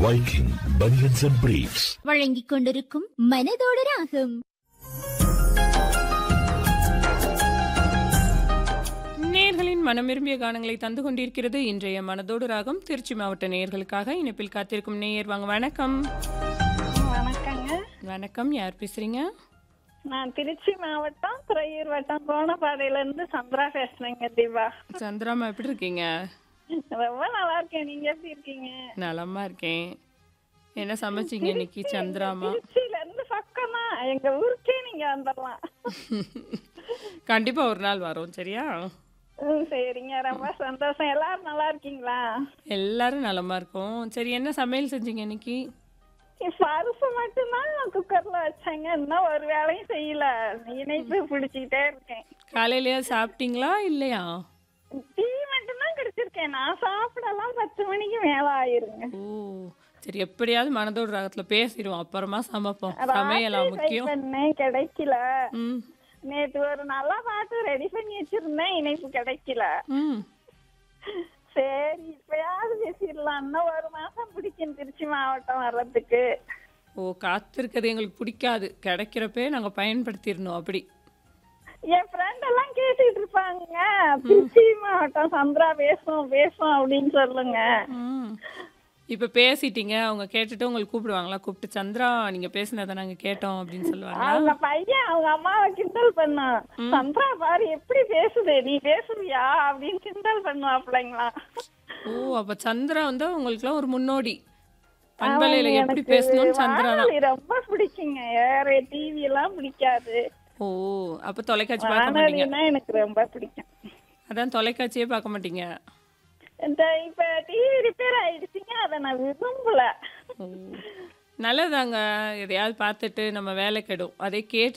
Viking Bunions and Briefs. வழங்கிக் கொண்டிருக்கும் மனதோடு ராகம் நேர்களின் மனம் விரும்பிய கானங்களை தந்து கொண்டிருக்கிறது இன்றைய மனதோடு ராகம் திருச்சி மாவட்ட நேயர்களுக்காக இணைப்பில் காத்திருக்கும் நேயர் வாங்க வணக்கம் வணக்கங்க வணக்கம் யார் பேசுறீங்க நான் திருச்சி மாவட்டம் துறையூர் வட்டம் கோணப்பாடையில இருந்து சந்திரா பேசுறேங்க தீபா சந்திராமா எப்படி இருக்கீங்க ரொம்ப நல்லா இருக்கேன் நீங்க எப்படி இருக்கீங்க நலமா இருக்கேன் என்ன சமைச்சீங்க இன்னைக்கு சந்திராமா திருச்சியில இருந்து பக்கம் தான் எங்க ஊருக்கே நீங்க வந்துடலாம் கண்டிப்பா ஒரு நாள் வரோம் சரியா ம், சரிங்க ரொம்ப சந்தோஷம் எல்லாரும் நல்லா இருக்கீங்களா எல்லாரும் நலமா இருக்கோம் சரி என்ன சமையல் செஞ்சீங்க இன்னைக்கு பருப்பு மட்டும்தான் குக்கர்ல வச்சாங்க இன்னும் ஒரு வேலையும் செய்யல இணைப்பு பிடிச்சிக்கிட்டே இருக்கேன் காலையிலயா சாப்பிட்டீங்களா இல்லையா டீ மட்டும்தான் குடிச்சிருக்கேன் நான் சாப்பிடலாம் பத்து மணிக்கு மேல ஆயிருங்க ஓ சரி எப்படியாவது மனதோடு ராகத்துல பேசிடுவோம் அப்புறமா சமைப்போம் சமையலா ராத்திரி try முக்கியம் பண்ணேன் கிடைக்கல ம் நேத்து ஒரு நல்ல பாட்டு ரெடி பண்ணி வச்சிருந்தேன் இணைப்பு கிடைக்கல ம் சரி இப்பயாவது பேசிடலாம் இன்னும் ஒரு மாசம் பிடிக்கும் திருச்சி மாவட்டம் வர்றதுக்கு ஓ காத்திருக்கிறது எங்களுக்கு பிடிக்காது கிடைக்கிறப்பே நாங்க பயன்படுத்திடணும் அப்படி என் ஃப்ரெண்ட் எல்லாம் கேட்டுட்டு இருப்பாங்க திருச்சி மாவட்டம் சந்திரா பேசும் பேசும் அப்படின்னு சொல்லுங்க ம் இப்ப பேசிட்டீங்க அவங்க கேட்டுட்டு உங்களுக்கு கூப்பிடுவாங்களா கூப்பிட்டு சந்திரா நீங்க பேசினதை நாங்க கேட்டோம் அப்படின்னு சொல்லுவாங்களா அவங்க பையன் அவங்க அம்மாவை கிண்டல் பண்ணான் சந்திரா பாரு எப்படி பேசுது நீ பேசுவியா அப்படின்னு கிண்டல் பண்ணுவாப்லைங்களா ஓ அப்ப சந்திரா வந்து உங்களுக்குலாம் ஒரு முன்னோடி பண்பலையில எப்படி பேசணும்னு சந்திரா தான் வானொலி ரொம்ப பிடிக்குங்க வேற டிவி எல்லாம் பிடிக்காது ஓ அப்ப தொலைக்காட்சி பார்க்க மாட்டீங்க வானொலினா எனக்கு ரொம்ப பிடிக்கும் அதான் தொலைக்காட்சியே பார்க்க மாட்டீங்க இந்த இப்ப டிவி ரிப்பேர் ஆயிடுச்சுங்க அதை நான் விரும்பல ஓ நல்லதாங்க எதையாவது பார்த்துட்டு நம்ம வேலை கெடும் அதே கேட்டு